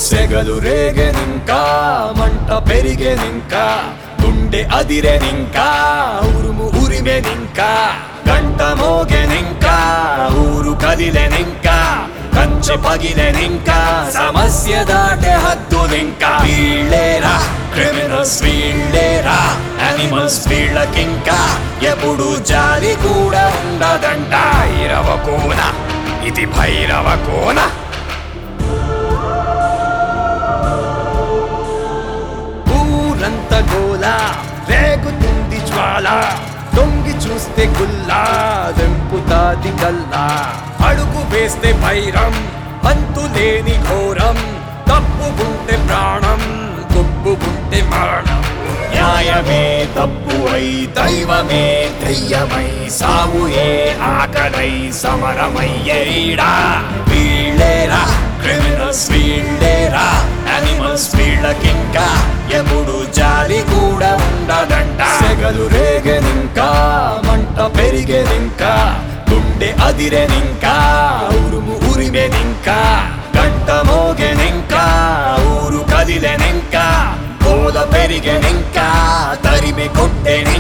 సెగలు రేగెనింకా మంట పెరిగెనింకా గుండె అదిరెనింకా ఉరుము ఉరిమెనింకా గంట మోగెనింకా ఊరు కదిలెనింకా కంచె పగిలెనింకా సమస్య దాటే హద్దునింకా వీళ్ళేరా క్రిమినల్స్ వీళ్ళేరా యానిమల్స్ వీళ్ళకింకా ఎప్పుడు జాలి కూడా ఉండదంట భైరవ కోన ఇది భైరవ కోన ఊరంత గోల రేగుతుంది జ్వాల దొంగి చూస్తే గుల్లా దెంపుతాది కల్లా అడుగు వేస్తే భైరం అంతులేని ఘోరం తప్పుకుంటే ప్రాణం కొప్పుకుంటే మరణం న్యాయమే తప్పు అయి దైవమే దయ్యమై సావుయే ఆకలై సమరమయ్యేడా వీళ్ళేరా క్రిమినల్స్ వీళ్ళేరా యానిమల్స్ వీళ్ళకింకా ఎప్పుడు జాలి కూడా ఉండదంట సెగలు రేగెనింకా మంట పెరిగెనింకా గుండె అదిరెనింకా ఉరుము ఉరిమెనింకా గంట మోగెనింకా ఊరు కదిలెనింకా కోల పెరిగెనింకా తరిమి కొట్టెని